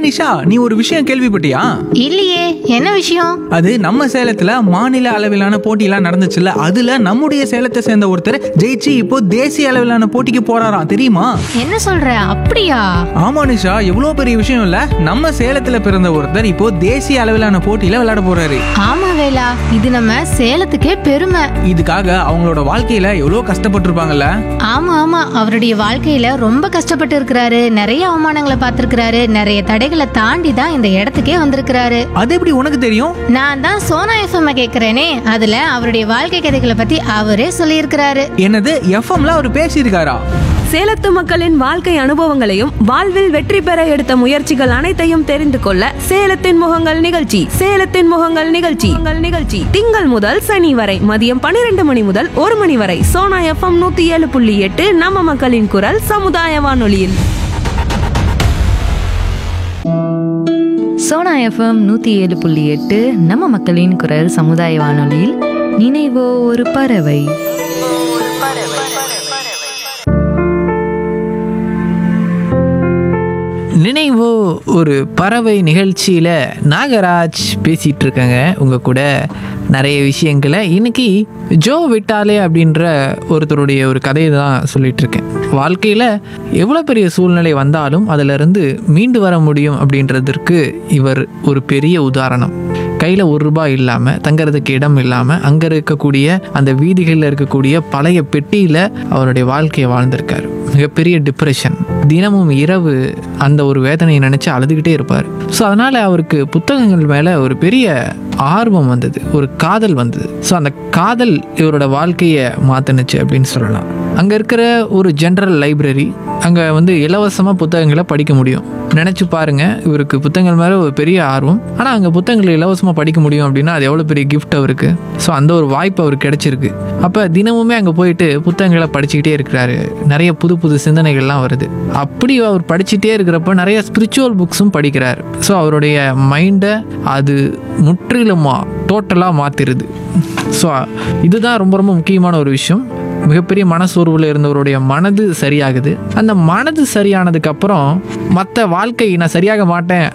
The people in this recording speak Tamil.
நிஷா நீ ஒரு விஷயம் கேள்விப்பட்டியா இல்லையே என்ன விஷயம் அது நம்ம சேலத்துல மாநில அளவிலான போட்டியெல்லாம் நடந்துச்சுல்ல அதுல நம்முடைய சேலத்தை சேர்ந்த ஒருத்தர் ஜெயிச்சு இப்போ தேசிய அளவிலான போட்டிக்கு போறாராம் தெரியுமா என்ன சொல்ற அப்படியா ஆமா நிஷா எவ்வளோ பெரிய விஷயம் இல்ல நம்ம சேலத்துல பிறந்த ஒருத்தர் இப்போ தேசிய அளவிலான போட்டியில விளையாட போறாரு ஆமா வேலா இது நம்ம சேலத்துக்கே பெருமை இதுக்காக அவங்களோட வாழ்க்கையில எவ்வளோ கஷ்டப்பட்டிருப்பாங்கல்ல ஆமா ஆமா அவருடைய வாழ்க்கையில ரொம்ப கஷ்டப்பட்டு இருக்கிறாரு நிறைய அவமானங்களை பார்த்திருக்கிறாரு நிறைய தடைகளை தாண்டி தான் இந்த இடத்துக்கே வந்திருக்கிறாரு அது எப்படி உனக்கு தெரியும் நான் தான் சோனா எஃப்எம் கேக்குறேனே அதுல அவருடைய வாழ்க்கை கதைகளை பத்தி அவரே சொல்லியிருக்கிறாரு என்னது எஃப்எம்ல அவர் பேசியிருக்காரா சேலத்து மக்களின் வாழ்க்கை அனுபவங்களையும் வாழ்வில் வெற்றி பெற எடுத்த முயற்சிகள் அனைத்தையும் தெரிந்து கொள்ள சேலத்தின் முகங்கள் நிகழ்ச்சி சேலத்தின் முகங்கள் நிகழ்ச்சி உங்கள் நிகழ்ச்சி திங்கள் முதல் சனி வரை மதியம் பன்னிரண்டு மணி முதல் ஒரு மணி வரை சோனா எஃப்எம் நூத்தி ஏழு புள்ளி எட்டு நம்ம மக்களின் குரல் சமுதாய வானொலியில் சோனா எஃப்எம் நூற்றி ஏழு புள்ளி எட்டு நம்ம மக்களின் குரல் சமுதாய வானொலியில் நினைவோ ஒரு பறவை நினைவோ ஒரு பறவை நிகழ்ச்சியில் நாகராஜ் பேசிகிட்டு இருக்கேங்க உங்கள் கூட நிறைய விஷயங்களை இன்னைக்கு ஜோ விட்டாலே அப்படின்ற ஒருத்தருடைய ஒரு கதையை தான் சொல்லிட்டு இருக்கேன் வாழ்க்கையில் எவ்வளோ பெரிய சூழ்நிலை வந்தாலும் அதிலிருந்து மீண்டு வர முடியும் அப்படின்றதற்கு இவர் ஒரு பெரிய உதாரணம் கையில் ஒரு ரூபாய் இல்லாமல் தங்கறதுக்கு இடம் இல்லாமல் அங்கே இருக்கக்கூடிய அந்த வீதிகளில் இருக்கக்கூடிய பழைய பெட்டியில் அவருடைய வாழ்க்கையை வாழ்ந்திருக்காரு மிகப்பெரிய டிப்ரெஷன் தினமும் இரவு அந்த ஒரு வேதனையை நினச்சி அழுதுகிட்டே இருப்பார் ஸோ அதனால் அவருக்கு புத்தகங்கள் மேலே ஒரு பெரிய ஆர்வம் வந்தது ஒரு காதல் வந்தது ஸோ அந்த காதல் இவரோட வாழ்க்கையை மாற்றினுச்சு அப்படின்னு சொல்லலாம் அங்கே இருக்கிற ஒரு ஜென்ரல் லைப்ரரி அங்கே வந்து இலவசமாக புத்தகங்களை படிக்க முடியும் நினச்சி பாருங்க இவருக்கு புத்தகங்கள் மேலே ஒரு பெரிய ஆர்வம் ஆனால் அங்கே புத்தகங்களை இலவசமாக படிக்க முடியும் அப்படின்னா அது எவ்வளோ பெரிய கிஃப்ட் அவருக்கு ஸோ அந்த ஒரு வாய்ப்பு அவருக்கு கிடைச்சிருக்கு அப்போ தினமுமே அங்கே போயிட்டு புத்தகங்களை படிச்சுக்கிட்டே இருக்கிறாரு நிறைய புது புது சிந்தனைகள்லாம் வருது அப்படி அவர் படிச்சுட்டே இருக்கிறப்ப நிறைய ஸ்பிரிச்சுவல் புக்ஸும் படிக்கிறார் ஸோ அவருடைய மைண்டை அது முற்றிலுமா டோட்டலாக மாற்றிடுது ஸோ இதுதான் ரொம்ப ரொம்ப முக்கியமான ஒரு விஷயம் மிகப்பெரிய மனசோர்வில் இருந்தவருடைய மனது சரியாகுது அந்த மனது சரியானதுக்கு அப்புறம் மற்ற வாழ்க்கை நான் சரியாக மாட்டேன்